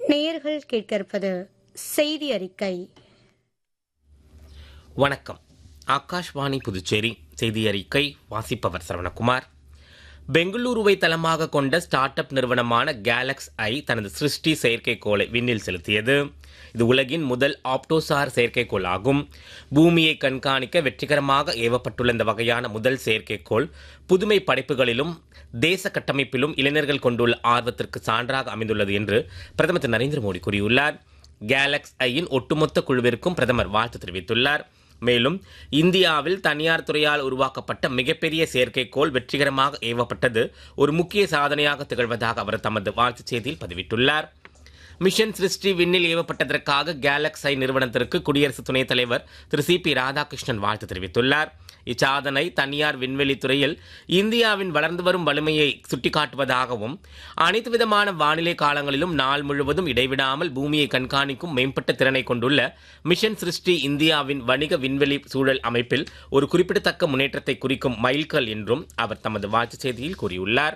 நேயர்கள் கேட்க இருப்பது செய்தி அறிக்கை வணக்கம் ஆகாஷ்வாணி புதுச்சேரி செய்தி அறிக்கை வாசிப்பவர் சரவணகுமார் பெங்களூருவை தளமாக கொண்ட ஸ்டார்ட் அப் நிறுவனமான கேலக்ஸ் ஐ தனது சிருஷ்டி செயற்கைக்கோளை விண்ணில் செலுத்தியது இது உலகின் முதல் ஆப்டோசார் செயற்கைக்கோள் ஆகும் பூமியை கண்காணிக்க வெற்றிகரமாக ஏவப்பட்டுள்ள இந்த வகையான முதல் செயற்கைக்கோள் புதுமை படைப்புகளிலும் தேச கட்டமைப்பிலும் இளைஞர்கள் கொண்டுள்ள ஆர்வத்திற்கு சான்றாக அமைந்துள்ளது என்று பிரதமர் திரு நரேந்திர மோடி கூறியுள்ளார் கேலக்ஸ் ஐயின் ஒட்டுமொத்த குழுவிற்கும் பிரதமர் வாழ்த்து தெரிவித்துள்ளார் மேலும் இந்தியாவில் தனியார் துறையால் உருவாக்கப்பட்ட மிகப்பெரிய செயற்கைக்கோள் வெற்றிகரமாக ஏவப்பட்டது ஒரு முக்கிய சாதனையாக திகழ்வதாக அவர் தமது வாழ்த்துச் செய்தியில் பதிவிட்டுள்ளார் மிஷன் சிருஷ்டி விண்ணில் ஏவப்பட்டதற்காக கேலக்ஸ் ஐ நிறுவனத்திற்கு குடியரசு துணைத் தலைவர் திரு சி பி ராதாகிருஷ்ணன் வாழ்த்து தெரிவித்துள்ளார் இச்சாதனை தனியார் விண்வெளி துறையில் இந்தியாவின் வளர்ந்து வரும் வலிமையை சுட்டிக்காட்டுவதாகவும் அனைத்து விதமான வானிலை காலங்களிலும் நாள் முழுவதும் இடைவிடாமல் பூமியை கண்காணிக்கும் மேம்பட்ட திறனை கொண்டுள்ள மிஷன் சிருஷ்டி இந்தியாவின் வணிக விண்வெளி சூழல் அமைப்பில் ஒரு குறிப்பிடத்தக்க முன்னேற்றத்தை குறிக்கும் மைல்கல் என்றும் அவர் தமது வாழ்த்துச் செய்தியில் கூறியுள்ளார்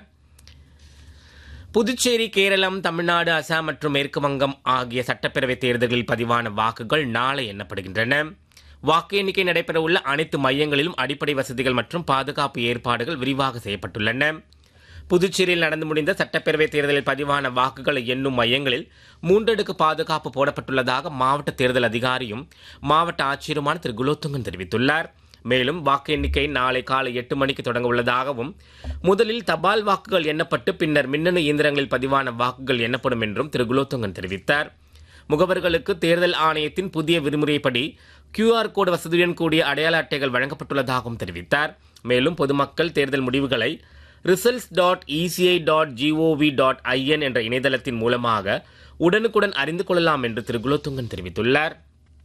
புதுச்சேரி கேரளம் தமிழ்நாடு அசாம் மற்றும் மேற்கு வங்கம் ஆகிய சட்டப்பேரவை தேர்தல்களில் பதிவான வாக்குகள் நாளை எண்ணப்படுகின்றன வாக்கு எண்ணிக்கை நடைபெறவுள்ள அனைத்து மையங்களிலும் அடிப்படை வசதிகள் மற்றும் பாதுகாப்பு ஏற்பாடுகள் விரிவாக செய்யப்பட்டுள்ளன புதுச்சேரியில் நடந்து முடிந்த சட்டப்பேரவை தேர்தலில் பதிவான வாக்குகளை எண்ணும் மையங்களில் மூன்றடுக்கு பாதுகாப்பு போடப்பட்டுள்ளதாக மாவட்ட தேர்தல் அதிகாரியும் மாவட்ட ஆட்சியருமான திரு குலோத்துங்கன் தெரிவித்துள்ளார் மேலும் வாக்கு எண்ணிக்கை நாளை காலை எட்டு மணிக்கு தொடங்க உள்ளதாகவும் முதலில் தபால் வாக்குகள் எண்ணப்பட்டு பின்னர் மின்னணு இயந்திரங்களில் பதிவான வாக்குகள் எண்ணப்படும் என்றும் திரு குலோத்துங்கன் தெரிவித்தார் முகவர்களுக்கு தேர்தல் ஆணையத்தின் புதிய விதிமுறைப்படி கியூஆர் கோடு வசதியுடன் கூடிய அடையாள அட்டைகள் வழங்கப்பட்டுள்ளதாகவும் தெரிவித்தார் மேலும் பொதுமக்கள் தேர்தல் முடிவுகளை results dot ECI dot GOV dot IN என்ற இணையதளத்தின் மூலமாக உடனுக்குடன் அறிந்து கொள்ளலாம் என்று திரு குலோத்துங்கன் தெரிவித்துள்ளார்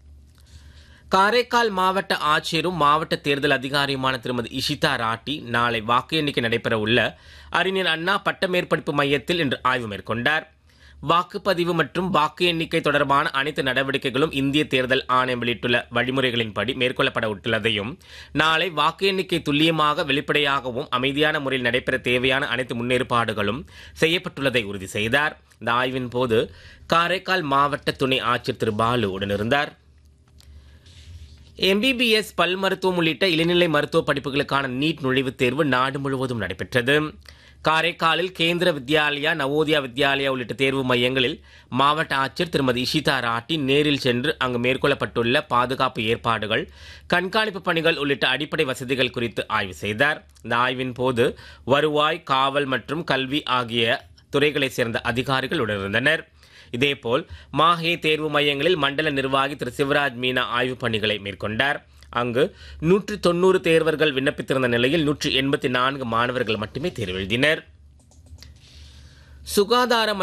காரைக்கால் மாவட்ட ஆட்சியரும் மாவட்ட தேர்தல் அதிகாரியுமான திருமதி இஷிதா ராட்டி நாளை வாக்கு எண்ணிக்கை நடைபெற உள்ள அறிஞர் அண்ணா பட்டமேற்படிப்பு மையத்தில் இன்று ஆய்வு மேற்கொண்டார் வாக்குப்பதிவு மற்றும் வாக்கு எண்ணிக்கை தொடர்பான அனைத்து நடவடிக்கைகளும் இந்திய தேர்தல் ஆணையம் வெளியிட்டுள்ள வழிமுறைகளின்படி மேற்கொள்ளப்பட உள்ளதையும் நாளை வாக்கு எண்ணிக்கை துல்லியமாக வெளிப்படையாகவும் அமைதியான முறையில் நடைபெற தேவையான அனைத்து முன்னேற்பாடுகளும் செய்யப்பட்டுள்ளதை உறுதி செய்தார் இந்த ஆய்வின் போது காரைக்கால் மாவட்ட துணை ஆட்சியர் திரு பாலு உடனிருந்தார் எம்பிபிஎஸ் பல் மருத்துவம் உள்ளிட்ட இளநிலை மருத்துவ படிப்புகளுக்கான நீட் நுழைவுத் தேர்வு நாடு முழுவதும் நடைபெற்றது காரைக்காலில் கேந்திர வித்யாலயா நவோதயா வித்யாலயா உள்ளிட்ட தேர்வு மையங்களில் மாவட்ட ஆட்சியர் திருமதி இஷிதா ராட்டி நேரில் சென்று அங்கு மேற்கொள்ளப்பட்டுள்ள பாதுகாப்பு ஏற்பாடுகள் கண்காணிப்பு பணிகள் உள்ளிட்ட அடிப்படை வசதிகள் குறித்து ஆய்வு செய்தார் இந்த ஆய்வின் போது வருவாய் காவல் மற்றும் கல்வி ஆகிய துறைகளைச் சேர்ந்த அதிகாரிகள் உடனிருந்தனர் இதேபோல் மாஹே தேர்வு மையங்களில் மண்டல நிர்வாகி திரு சிவராஜ் மீனா ஆய்வுப் பணிகளை மேற்கொண்டார் அங்கு நூற்றி தொண்ணூறு தேர்வர்கள் விண்ணப்பித்திருந்த நிலையில் நூற்றி எண்பத்தி நான்கு மாணவர்கள் மட்டுமே தேர்வு எழுதினர் சுகாதார